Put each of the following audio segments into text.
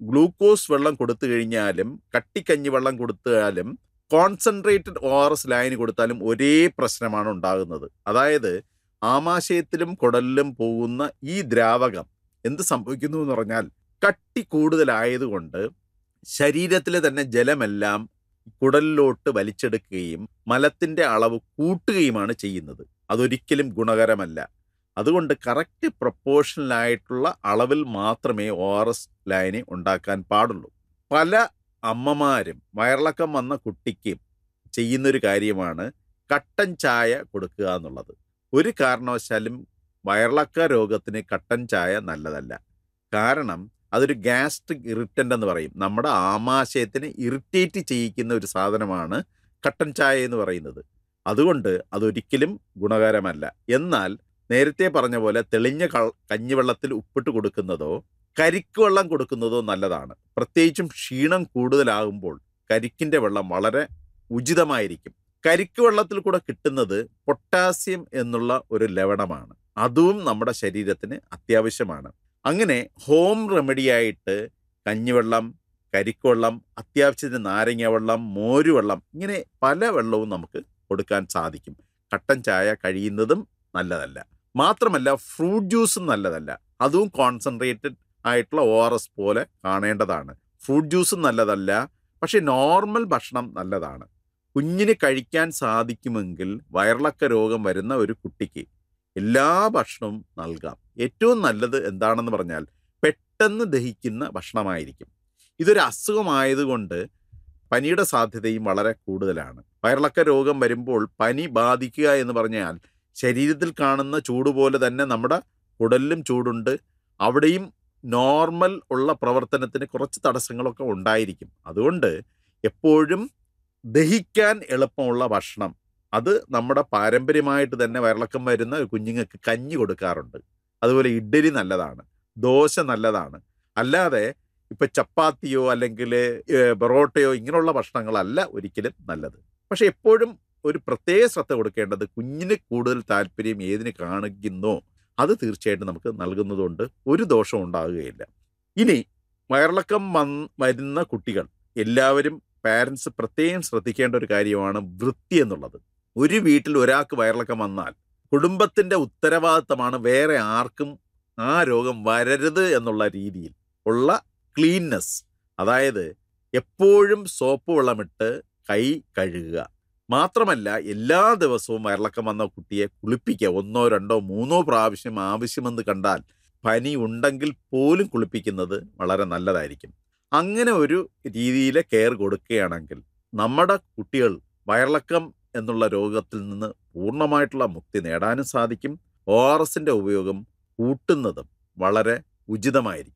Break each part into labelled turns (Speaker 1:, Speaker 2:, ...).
Speaker 1: glucose വെള്ളം കൊടുത്തു കഴിഞ്ഞാലും കട്ടിക്കഞ്ഞി വെള്ളം കൊടുത്താലും കോൺസെൻട്രേറ്റഡ് ഒ ആർ എസ് ലൈന് കൊടുത്താലും ഒരേ പ്രശ്നമാണ് ഉണ്ടാകുന്നത് അതായത് ആമാശയത്തിലും കുടലിലും പോകുന്ന ഈ ദ്രാവകം എന്ത് സംഭവിക്കുന്നു എന്ന് പറഞ്ഞാൽ കട്ടി കൂടുതലായതുകൊണ്ട് ശരീരത്തിലെ തന്നെ ജലമെല്ലാം കുടലിലോട്ട് വലിച്ചെടുക്കുകയും മലത്തിൻ്റെ അളവ് കൂട്ടുകയുമാണ് ചെയ്യുന്നത് അതൊരിക്കലും ഗുണകരമല്ല അതുകൊണ്ട് കറക്റ്റ് പ്രൊപ്പോർഷണലായിട്ടുള്ള അളവിൽ മാത്രമേ ഒ ആർ എസ് ലൈന് ഉണ്ടാക്കാൻ പാടുള്ളൂ പല അമ്മമാരും വയറിളക്കം വന്ന കുട്ടിക്ക് ചെയ്യുന്നൊരു കാര്യമാണ് കട്ടൻ ചായ കൊടുക്കുക എന്നുള്ളത് ഒരു കാരണവശാലും വയറിളക്ക രോഗത്തിന് കട്ടൻ ചായ നല്ലതല്ല കാരണം അതൊരു ഗ്യാസ്ട്രിക് ഇറിറ്റൻ്റ് എന്ന് പറയും നമ്മുടെ ആമാശയത്തിനെ ഇറിറ്റേറ്റ് ചെയ്യിക്കുന്ന ഒരു സാധനമാണ് കട്ടൻ ചായ എന്ന് പറയുന്നത് അതുകൊണ്ട് അതൊരിക്കലും ഗുണകരമല്ല എന്നാൽ നേരത്തെ പറഞ്ഞ പോലെ തെളിഞ്ഞ കൾ- കഞ്ഞിവെള്ളത്തിൽ ഉപ്പിട്ട് കൊടുക്കുന്നതോ കരിക്ക് വെള്ളം കൊടുക്കുന്നതോ നല്ലതാണ് പ്രത്യേകിച്ചും ക്ഷീണം കൂടുതലാകുമ്പോൾ കരിക്കിൻ്റെ വെള്ളം വളരെ ഉചിതമായിരിക്കും കരിക്ക് വെള്ളത്തിൽ കൂടെ കിട്ടുന്നത് പൊട്ടാസ്യം എന്നുള്ള ഒരു ലവണമാണ് അതും നമ്മുടെ ശരീരത്തിന് അത്യാവശ്യമാണ് അങ്ങനെ ഹോം റെമഡിയായിട്ട് കഞ്ഞിവെള്ളം കരിക്കുവെള്ളം അത്യാവശ്യത്തിന് നാരങ്ങ വെള്ളം മോരുവെള്ളം ഇങ്ങനെ പല വെള്ളവും നമുക്ക് കൊടുക്കാൻ സാധിക്കും കട്ടൻ ചായ കഴിയുന്നതും നല്ലതല്ല മാത്രമല്ല ഫ്രൂട്ട് ജ്യൂസും നല്ലതല്ല അതും കോൺസെൻട്രേറ്റഡ് ആയിട്ടുള്ള ഒ ആർ എസ് പോലെ കാണേണ്ടതാണ് ഫ്രൂട്ട് ജ്യൂസും നല്ലതല്ല പക്ഷേ നോർമൽ ഭക്ഷണം നല്ലതാണ് കുഞ്ഞിന് കഴിക്കാൻ സാധിക്കുമെങ്കിൽ വയറിളക്ക രോഗം വരുന്ന ഒരു കുട്ടിക്ക് എല്ലാ ഭക്ഷണവും നൽകാം ഏറ്റവും നല്ലത് എന്താണെന്ന് പറഞ്ഞാൽ പെട്ടെന്ന് ദഹിക്കുന്ന ഭക്ഷണമായിരിക്കും ഇതൊരു അസുഖമായതുകൊണ്ട് പനിയുടെ സാധ്യതയും വളരെ കൂടുതലാണ് വയറിളക്ക രോഗം വരുമ്പോൾ പനി ബാധിക്കുക എന്ന് പറഞ്ഞാൽ ശരീരത്തിൽ കാണുന്ന ചൂട് പോലെ തന്നെ നമ്മുടെ കുടലിലും ചൂടുണ്ട് അവിടെയും നോർമൽ ഉള്ള പ്രവർത്തനത്തിന് കുറച്ച് തടസ്സങ്ങളൊക്കെ ഉണ്ടായിരിക്കും അതുകൊണ്ട് എപ്പോഴും ദഹിക്കാൻ എളുപ്പമുള്ള ഭക്ഷണം അത് നമ്മുടെ പാരമ്പര്യമായിട്ട് തന്നെ വയറിളക്കം വരുന്ന കുഞ്ഞുങ്ങൾക്ക് കഞ്ഞി കൊടുക്കാറുണ്ട് അതുപോലെ ഇഡ്ഡലി നല്ലതാണ് ദോശ നല്ലതാണ് അല്ലാതെ ഇപ്പം ചപ്പാത്തിയോ അല്ലെങ്കിൽ ഏഹ്, പൊറോട്ടയോ ഇങ്ങനെയുള്ള ഭക്ഷണങ്ങളല്ല ഒരിക്കലും നല്ലത് പക്ഷെ എപ്പോഴും ഒരു പ്രത്യേക ശ്രദ്ധ കൊടുക്കേണ്ടത് കുഞ്ഞിന് കൂടുതൽ താല്പര്യം ഏതിന് കാണിക്കുന്നോ അത് തീർച്ചയായിട്ടും നമുക്ക് നൽകുന്നതുകൊണ്ട് ഒരു ദോഷവും ഉണ്ടാകുകയില്ല ഇനി വയറിളക്കം വന്ന് വരുന്ന കുട്ടികൾ എല്ലാവരും പാരൻസ് പ്രത്യേകം ശ്രദ്ധിക്കേണ്ട ഒരു കാര്യമാണ് വൃത്തി എന്നുള്ളത് ഒരു വീട്ടിൽ ഒരാൾക്ക് വയറിളക്കം വന്നാൽ കുടുംബത്തിൻ്റെ ഉത്തരവാദിത്തമാണ് വേറെ ആർക്കും ആ രോഗം വരരുത് എന്നുള്ള രീതിയിൽ ഉള്ള ക്ലീൻനെസ് അതായത് എപ്പോഴും സോപ്പ് വെള്ളമിട്ട് കൈ കഴുകുക മാത്രമല്ല എല്ലാ ദിവസവും വയറിളക്കം വന്ന കുട്ടിയെ കുളിപ്പിക്കുക ഒന്നോ രണ്ടോ മൂന്നോ പ്രാവശ്യം ആവശ്യമെന്ന് കണ്ടാൽ പനി ഉണ്ടെങ്കിൽ പോലും കുളിപ്പിക്കുന്നത് വളരെ നല്ലതായിരിക്കും അങ്ങനെ ഒരു രീതിയിലെ കെയർ കൊടുക്കുകയാണെങ്കിൽ നമ്മുടെ കുട്ടികൾ വയറിളക്കം എന്നുള്ള രോഗത്തിൽ നിന്ന് പൂർണ്ണമായിട്ടുള്ള മുക്തി നേടാനും സാധിക്കും ഒ ആർ എസിൻ്റെ ഉപയോഗം കൂട്ടുന്നതും വളരെ ഉചിതമായിരിക്കും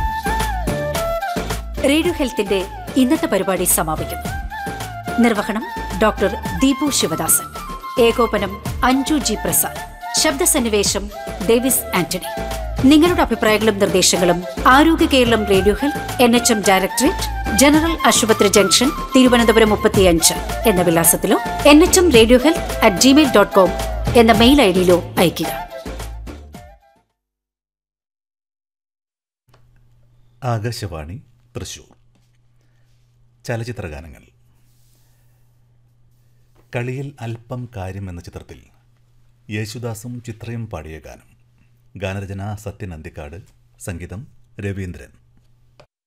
Speaker 2: റേഡിയോ ഹെൽത്തിന്റെ ഇന്നത്തെ പരിപാടി സമാപിക്കുന്നു നിർവഹണം ഡോക്ടർ ദീപു ശിവദാസൻ ഏകോപനം അഞ്ജു ജി പ്രസാദ് ശബ്ദസന്നിവേശം ഡേവിസ് ആന്റണി നിങ്ങളുടെ അഭിപ്രായങ്ങളും നിർദ്ദേശങ്ങളും ആരോഗ്യ Keralam radio health N H M directorate general ആശുപത്രി ജംഗ്ഷൻ തിരുവനന്തപുരം മുപ്പത്തിയഞ്ച് എന്ന വിലാസത്തിലോ N H M radio health at Gmail dot com എന്ന മെയിൽ ഐ ഡിയിലോ അയയ്ക്കുക
Speaker 3: ആകാശവാണി തൃശൂർ ചലച്ചിത്രഗാനങ്ങൾ കളിയിൽ അല്പം കാര്യം എന്ന ചിത്രത്തിൽ യേശുദാസും ചിത്രയും പാടിയ ഗാനം ഗാനരചന സത്യൻ അന്തിക്കാട് സംഗീതം രവീന്ദ്രൻ